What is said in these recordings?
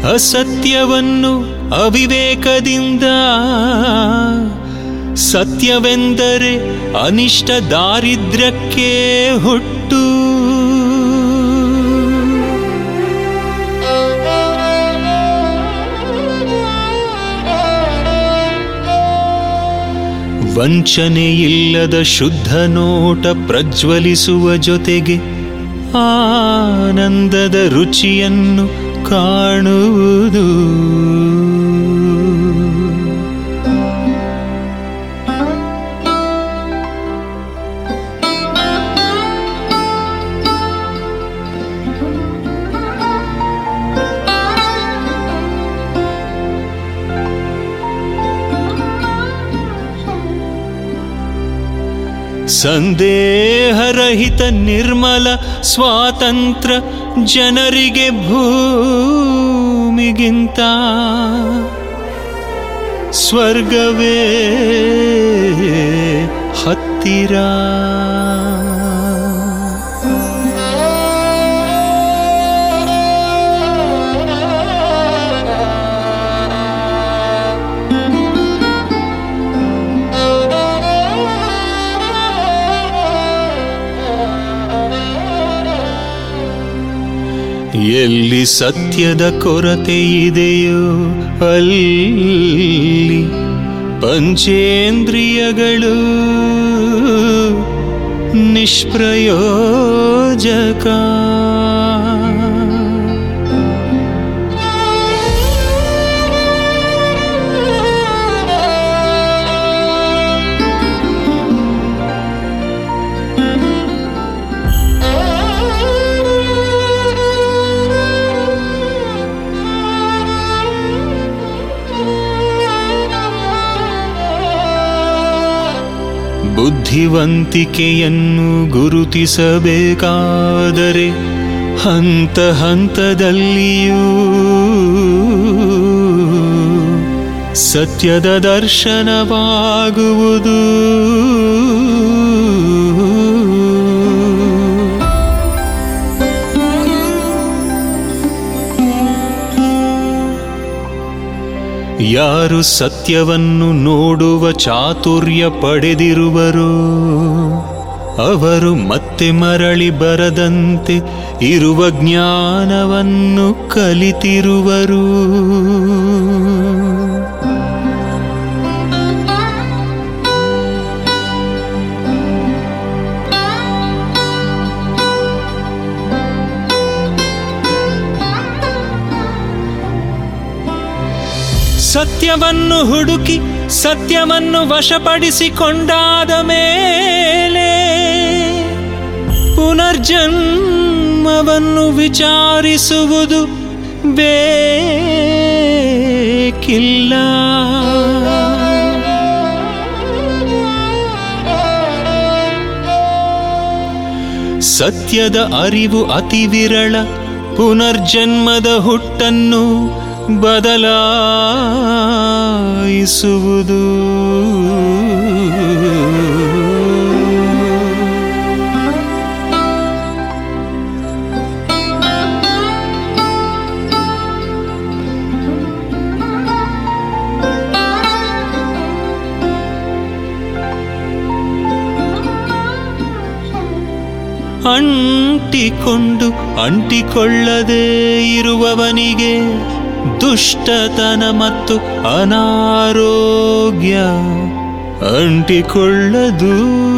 ಅಸತ್ಯವನ್ನು ಅವಿವೇಕದಿಂದ ಸತ್ಯವೆಂದರೆ ಅನಿಷ್ಟ ದಾರಿದ್ರ್ಯಕ್ಕೆ ಹುಟ್ಟು ವಂಚನೆಯಿಲ್ಲದ ಶುದ್ಧ ನೋಟ ಪ್ರಜ್ವಲಿಸುವ ಜೊತೆಗೆ ಆನಂದದ ರುಚಿಯನ್ನು ಕಾಣುವುದು ಸಂದೇಹರಹಿತ ನಿರ್ಮಲ ಸ್ವಾತಂತ್ರ್ಯ ಜನರಿಗೆ ಭೂಮಿಗಿಂತ ಸ್ವರ್ಗವೇ ಹತ್ತಿರ ಎಲ್ಲಿ ಸತ್ಯದ ಕೊರತೆ ಇದೆಯೋ ಅಲ್ಲಿ ಪಂಚೇಂದ್ರಿಯಗಳು ನಿಷ್ಪ್ರಯೋಜಕ ಬುದ್ಧಿವಂತಿಕೆಯನ್ನು ಗುರುತಿಸಬೇಕಾದರೆ ಹಂತ ಹಂತದಲ್ಲಿಯೂ ಸತ್ಯದ ದರ್ಶನವಾಗುವುದು ಯಾರು ಸತ್ಯವನ್ನು ನೋಡುವ ಚಾತುರ್ಯ ಪಡೆದಿರುವರೋ ಅವರು ಮತ್ತೆ ಮರಳಿ ಬರದಂತೆ ಇರುವ ಜ್ಞಾನವನ್ನು ಕಲಿತಿರುವರು ಸತ್ಯವನ್ನು ಹುಡುಕಿ ಸತ್ಯವನ್ನು ವಶಪಡಿಸಿಕೊಂಡಾದ ಮೇಲೆ ಪುನರ್ಜನ್ಮವನ್ನು ವಿಚಾರಿಸುವುದು ಬೇಕಿಲ್ಲ ಸತ್ಯದ ಅರಿವು ಅತಿ ವಿರಳ ಪುನರ್ಜನ್ಮದ ಹುಟ್ಟನ್ನು ಬದಲಾಯಿಸುವುದು ಅಂಟಿಕೊಂಡು ಅಂಟಿಕೊಳ್ಳದೆ ಇರುವವನಿಗೆ ದುಷ್ಟತನ ಮತ್ತು ಅನಾರೋಗ್ಯ ಅಂಟಿಕೊಳ್ಳದು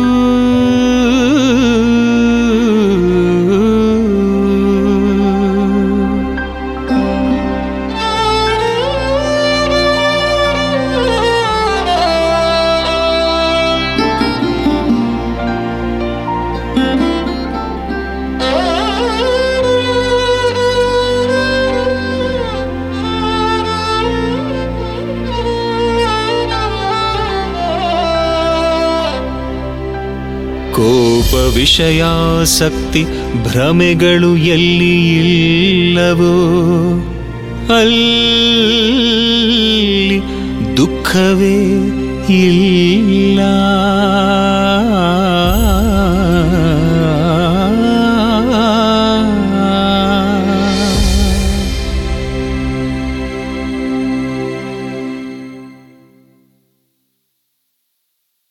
ಕೋಪ ವಿಷಯಾಸಕ್ತಿ ಭ್ರಮೆಗಳು ಎಲ್ಲಿ ಇಲ್ಲವೋ ಅಲ್ಲಿ ದುಃಖವೇ ಇಲ್ಲ